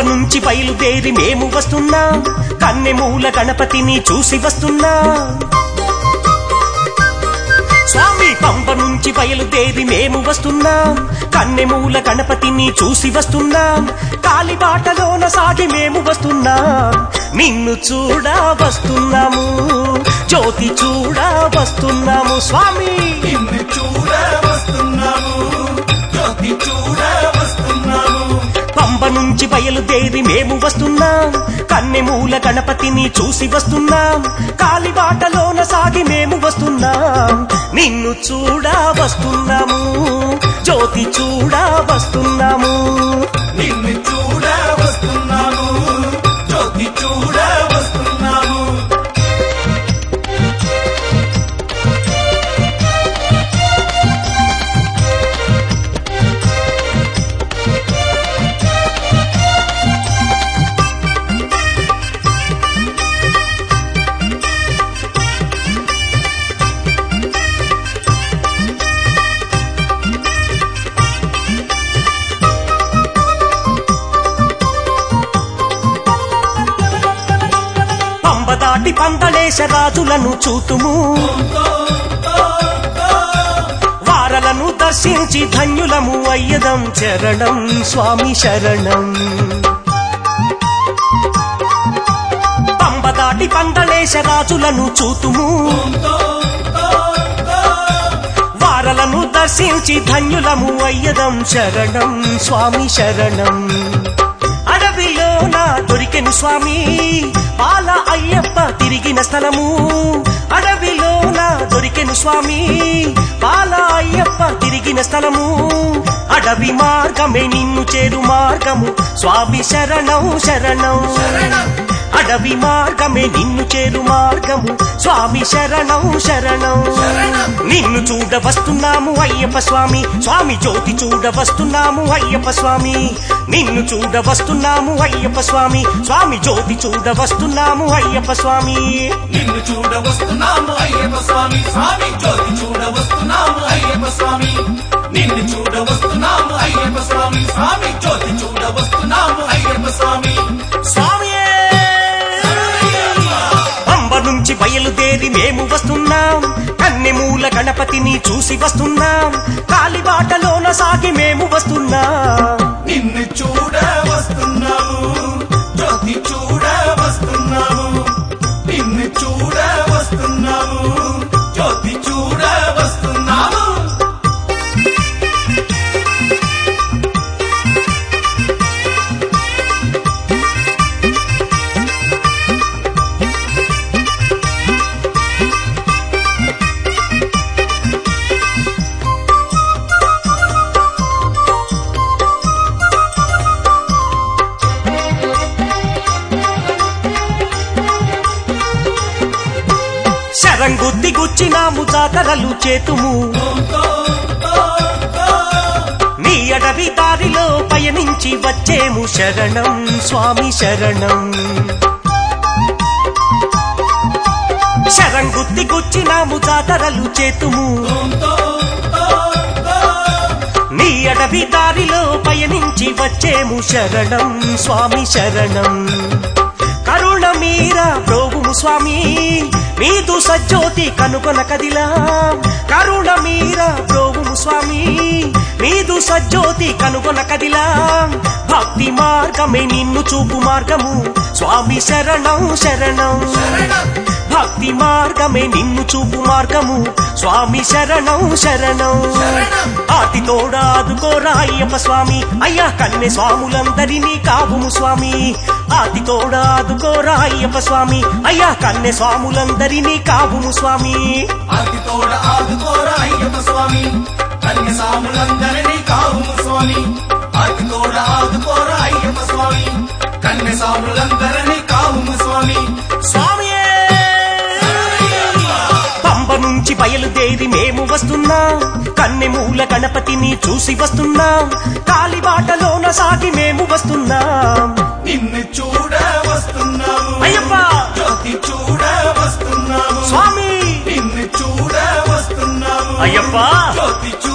నుంచి బయలుదేరి మేము వస్తున్నాం కన్నెమూల గణపతిని చూసి వస్తున్నాం స్వామి పంప నుంచి బయలుదేరి మేము వస్తున్నాం కన్నెమూల గణపతిని చూసి వస్తున్నాం కాలిబాటలోన సాగి మేము వస్తున్నాం నిన్ను చూడ వస్తున్నాము జ్యోతి చూడ వస్తున్నాము స్వామి నిన్ను చూడ వస్తున్నాము జ్యోతి చూడ వస్తున్నాము పంబ నుంచి బయలుదేరి మేము వస్తున్నాం కన్నెమూల గణపతిని చూసి వస్తున్నాం కాలిబాటలోన సాగి మేము వస్తున్నాం నిన్ను చూడ వస్తున్నాము జ్యోతి చూడ వస్తున్నాము నిన్ను చూడ వస్తున్నాము జ్యోతి చూడ వస్తున్నాము పంబ దాటి పందలేశ రాజులను చూతుము వారలను దర్శించి ధన్యులము అయ్యదం చరణం స్వామి శరణం పంబ దాటి పందలేశ రాజులను చూతుము వారలను దర్శించి ధన్యులము అయ్యదం శరణం స్వామి శరణం అడవిలోన దొరికెను స్వామి పాల అయ్యప్ప తిరిగిన స్థలము అడవిలోన దొరికెను స్వామి పాల అయ్యప్ప తిరిగిన స్థలము అడవి మార్గమే నిన్ను చేరు మార్గము స్వామి శరణం శరణం అడవి మార్గమే నిన్ను చేరు మార్గము స్వామి శరణం శరణం నిన్ను చూడ వస్తున్నాము అయ్యప్ప స్వామి స్వామి జ్యోతి చూడ వస్తున్నాము అయ్యప్ప స్వామి నిన్ను చూడ వస్తున్నాము అయ్యప్ప స్వామి స్వామి జ్యోతి చూడ వస్తున్నాము అయ్యప్ప స్వామి నిన్ను చూడ వస్తున్నాము అయ్యప్ప స్వామి స్వామి జ్యోతి చూడ వస్తున్నాము అయ్యప్ప స్వామి నిన్ను చూడ వస్తున్నాము అయ్యప్ప స్వామి స్వామి జ్యోతి చూడ వస్తున్నాము అయ్యప్ప స్వామి స్వామియే అంబ నుంచి బయలుదేరి మేము వస్తున్నాం కన్నెమూల గణపతిని చూసి వస్తున్నాం కాలిబాటలోన సాగి మేము వస్తున్నాం నిన్ను చూడ వస్తున్నాము జ్యోతి చూడ వస్తున్నాము నిన్ను చూడ వస్తున్నాము జ్యోతి చూడ వస్తున్నాము శరంగుద్ది గుచ్చినాము జాతరలు చేతుము నీ అడవి దారిలో పయనించి వచ్చేము శరణం స్వామి శరణం శరంగుద్ది గుచ్చినాము జాతరలు చేతుము నీ అడవి దారిలో పయనించి వచ్చేము శరణం స్వామి శరణం కరుణ మీర ప్రోగుము స్వామి మీదు సజ్జోతి కనుగొన కదిలా కరుణ మీర ప్రోగుము స్వామి మీదు సజ్జోతి కనుగొన కదిలా భక్తి మార్గమే నిన్ను చూపు మార్గము స్వామి శరణం శరణం భక్తి మార్గమే నిన్ను చూపు మార్గము స్వామి శరణం శరణం ఆతి తోడా ఆదుకోరా అయ్యప్ప స్వామి అయ్యా కన్నె స్వాములందరినీ కావుము స్వామి ఆతి తోడా ఆదుకోరా అయ్యప్ప స్వామి అయ్యా కన్నె స్వాములందరినీ కావుము స్వామి ఆది తోడ ఆదుకోరా అయ్యప్ప స్వామి కన్య సాములందరినీ కావుము స్వామి ఆది తోడ ఆదుకోరా అయ్యప్ప స్వామి కన్య సాములందరినీ కావుము స్వామి స్వామియే పంబ నుంచి బయలుదేరి మేము వస్తున్నాం కన్నెమూల గణపతిని చూసి వస్తున్నాం కాలిబాటలోన సాగి మేము వస్తున్నాం నిన్ను చూడ వస్తున్నాము అయ్యప్ప జ్యోతి చూడ వస్తున్నాము స్వామి నిన్ను చూడ వస్తున్నాము అయ్యప్ప జ్యోతి చూడ